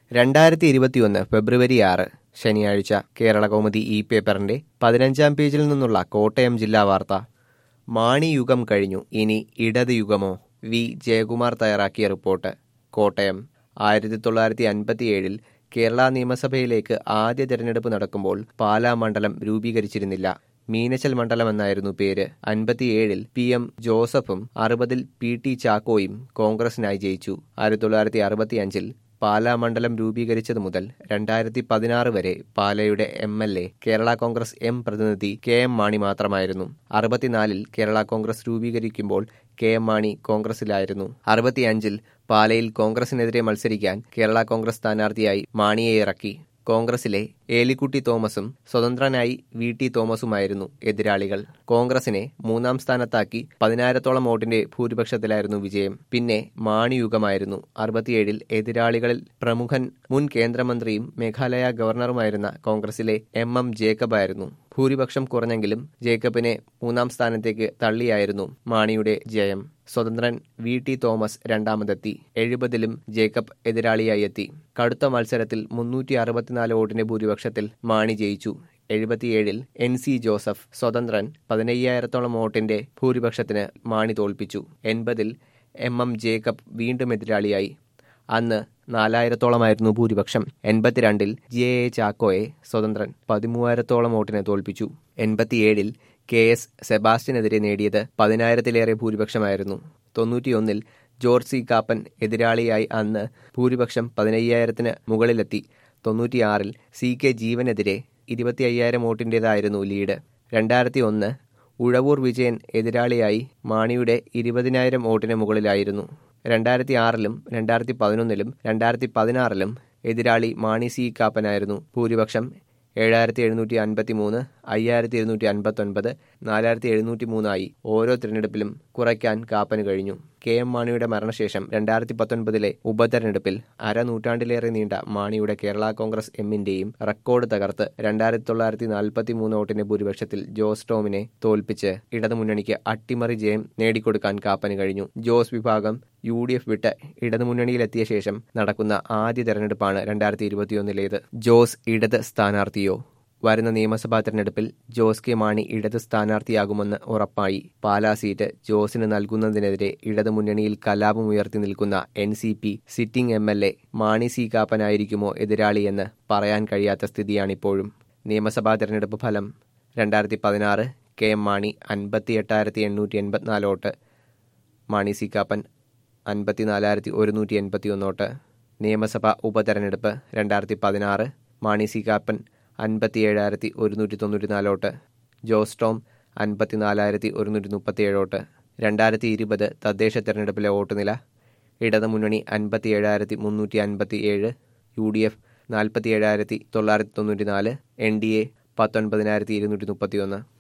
രണ്ടായിരത്തി ഇരുപത്തിയൊന്ന് ഫെബ്രുവരി ആറ് ശനിയാഴ്ച കേരള കൗമുദി ഇ പേപ്പറിന്റെ പതിനഞ്ചാം പേജിൽ നിന്നുള്ള കോട്ടയം ജില്ലാ വാർത്ത മാണി യുഗം കഴിഞ്ഞു ഇനി ഇടത് യുഗമോ വി ജയകുമാർ തയ്യാറാക്കിയ റിപ്പോർട്ട് കോട്ടയം ആയിരത്തി തൊള്ളായിരത്തി അൻപത്തിയേഴിൽ കേരള നിയമസഭയിലേക്ക് ആദ്യ തെരഞ്ഞെടുപ്പ് നടക്കുമ്പോൾ പാലാ മണ്ഡലം രൂപീകരിച്ചിരുന്നില്ല മീനച്ചൽ മണ്ഡലം എന്നായിരുന്നു പേര് അൻപത്തിയേഴിൽ പി എം ജോസഫും അറുപതിൽ പി ടി ചാക്കോയും കോൺഗ്രസിനായി ജയിച്ചു ആയിരത്തി തൊള്ളായിരത്തി അറുപത്തിയഞ്ചിൽ പാലാ മണ്ഡലം രൂപീകരിച്ചതു മുതൽ രണ്ടായിരത്തി പതിനാറ് വരെ പാലയുടെ M L A Kerala Congress M പ്രതിനിധി കെ എം മാണി മാത്രമായിരുന്നു അറുപത്തിനാലിൽ കേരള കോൺഗ്രസ് രൂപീകരിക്കുമ്പോൾ കെ എം മാണി കോൺഗ്രസിലായിരുന്നു അറുപത്തിയഞ്ചിൽ പാലയിൽ കോൺഗ്രസിനെതിരെ മത്സരിക്കാൻ കേരള കോൺഗ്രസ് സ്ഥാനാർത്ഥിയായി മാണിയെ ഇറക്കി കോൺഗ്രസിലെ ഏലിക്കുട്ടി തോമസും സ്വതന്ത്രനായി വി ടി തോമസുമായിരുന്നു എതിരാളികൾ കോൺഗ്രസിനെ മൂന്നാം സ്ഥാനത്താക്കി പതിനായിരത്തോളം വോട്ടിന്റെ ഭൂരിപക്ഷത്തിലായിരുന്നു വിജയം പിന്നെ മാണിയുഗമായിരുന്നു അറുപത്തിയേഴിൽ എതിരാളികളിൽ പ്രമുഖൻ മുൻ കേന്ദ്രമന്ത്രിയും മേഘാലയ ഗവർണറുമായിരുന്ന കോൺഗ്രസിലെ എം എം ജേക്കബായിരുന്നു ഭൂരിപക്ഷം കുറഞ്ഞെങ്കിലും ജേക്കബിനെ മൂന്നാം സ്ഥാനത്തേക്ക് തള്ളിയായിരുന്നു മാണിയുടെ ജയം സ്വതന്ത്രൻ വി ടി തോമസ് രണ്ടാമതെത്തി എഴുപതിലും ജേക്കബ് എതിരാളിയായി എത്തി കടുത്ത മത്സരത്തിൽ മുന്നൂറ്റി അറുപത്തിനാല് വോട്ടിന്റെ ഭൂരിപക്ഷത്തിൽ മാണി ജയിച്ചു എഴുപത്തിയേഴിൽ എൻ സി ജോസഫ് സ്വതന്ത്രൻ പതിനയ്യായിരത്തോളം വോട്ടിന്റെ ഭൂരിപക്ഷത്തിന് മാണി തോൽപ്പിച്ചു എൺപതിൽ എം എം ജേക്കബ് വീണ്ടും എതിരാളിയായി അന്ന് നാലായിരത്തോളമായിരുന്നു ഭൂരിപക്ഷം എൺപത്തിരണ്ടിൽ ജെ എ ചാക്കോയെ സ്വതന്ത്രൻ പതിമൂവായിരത്തോളം വോട്ടിനെ തോൽപ്പിച്ചു എൺപത്തിയേഴിൽ കെ എസ് സെബാസ്റ്റ്യനെതിരെ നേടിയത് പതിനായിരത്തിലേറെ ഭൂരിപക്ഷമായിരുന്നു തൊണ്ണൂറ്റിയൊന്നിൽ ജോർജ് സി കാപ്പൻ എതിരാളിയായി അന്ന് ഭൂരിപക്ഷം പതിനയ്യായിരത്തിന് മുകളിലെത്തി തൊണ്ണൂറ്റിയാറിൽ സി കെ ജീവനെതിരെ ഇരുപത്തി അയ്യായിരം വോട്ടിൻ്റെതായിരുന്നു ലീഡ് രണ്ടായിരത്തി ഒന്ന് ഉഴവൂർ വിജയൻ എതിരാളിയായി മാണിയുടെ ഇരുപതിനായിരം വോട്ടിന് മുകളിലായിരുന്നു രണ്ടായിരത്തി ആറിലും രണ്ടായിരത്തി പതിനൊന്നിലും രണ്ടായിരത്തി പതിനാറിലും എതിരാളി മാണി സി കാപ്പനായിരുന്നു ഭൂരിപക്ഷം ഏഴായിരത്തി എഴുന്നൂറ്റി അൻപത്തി മൂന്ന് അയ്യായിരത്തി എഴുന്നൂറ്റി അൻപത്തൊൻപത് നാലായിരത്തി എഴുന്നൂറ്റി മൂന്നായി ഓരോ തിരഞ്ഞെടുപ്പിലും കുറയ്ക്കാൻ കാപ്പന് കഴിഞ്ഞു കെ എം മാണിയുടെ മരണശേഷം രണ്ടായിരത്തി പത്തൊൻപതിലെ ഉപതെരഞ്ഞെടുപ്പിൽ അരനൂറ്റാണ്ടിലേറെ നീണ്ട മാണിയുടെ കേരള കോൺഗ്രസ് എമ്മിന്റെയും റെക്കോർഡ് തകർത്ത് രണ്ടായിരത്തി തൊള്ളായിരത്തി നാൽപ്പത്തി മൂന്ന് വോട്ടിന്റെ ഭൂരിപക്ഷത്തിൽ ജോസ് ടോമിനെ തോൽപ്പിച്ച് ഇടതുമുന്നണിക്ക് അട്ടിമറി ജയം നേടിക്കൊടുക്കാൻ കാപ്പന് കഴിഞ്ഞു ജോസ് വിഭാഗം യു ഡി എഫ് വിട്ട് ഇടതുമുന്നണിയിലെത്തിയ ശേഷം നടക്കുന്ന ആദ്യ തെരഞ്ഞെടുപ്പാണ് രണ്ടായിരത്തി ഇരുപത്തിയൊന്നിലേത് ജോസ് ഇടത് സ്ഥാനാർത്ഥിയോ വരുന്ന നിയമസഭാ തെരഞ്ഞെടുപ്പിൽ ജോസ് കെ മാണി ഇടത് സ്ഥാനാർത്ഥിയാകുമെന്ന് ഉറപ്പായി പാലാ സീറ്റ് ജോസിന് നൽകുന്നതിനെതിരെ ഇടതുമുന്നണിയിൽ കലാപം ഉയർത്തി നിൽക്കുന്ന N C P sitting M L A Mani C കാപ്പനായിരിക്കുമോ എതിരാളിയെന്ന് പറയാൻ കഴിയാത്ത സ്ഥിതിയാണിപ്പോഴും നിയമസഭാ തെരഞ്ഞെടുപ്പ് ഫലം രണ്ടായിരത്തി പതിനാറ് കെ എം മാണി അൻപത്തി എട്ടായിരത്തി എണ്ണൂറ്റി എൺപത്തിനാല് വോട്ട് മാണി സി കാപ്പൻ അൻപത്തിനാലായിരത്തി ഒരുന്നൂറ്റി എൺപത്തി ഒന്നോട്ട് നിയമസഭാ ഉപതെരഞ്ഞെടുപ്പ് രണ്ടായിരത്തി പതിനാറ് മാണി സി കാപ്പൻ അൻപത്തിയേഴായിരത്തി ഒരുന്നൂറ്റി തൊണ്ണൂറ്റിനാലോട്ട് ജോസ് ടോം അൻപത്തിനാലായിരത്തി ഒരുന്നൂറ്റി മുപ്പത്തിയേഴോട്ട് രണ്ടായിരത്തി ഇരുപത് തദ്ദേശ തെരഞ്ഞെടുപ്പിലെ വോട്ട് നില ഇടതുമുന്നണി അൻപത്തിയേഴായിരത്തി മുന്നൂറ്റി അൻപത്തി ഏഴ് യു ഡി എഫ് നാൽപ്പത്തിയേഴായിരത്തി തൊള്ളായിരത്തി തൊണ്ണൂറ്റി നാല് എൻ ഡി എ പത്തൊൻപതിനായിരത്തി ഇരുന്നൂറ്റി മുപ്പത്തിയൊന്ന്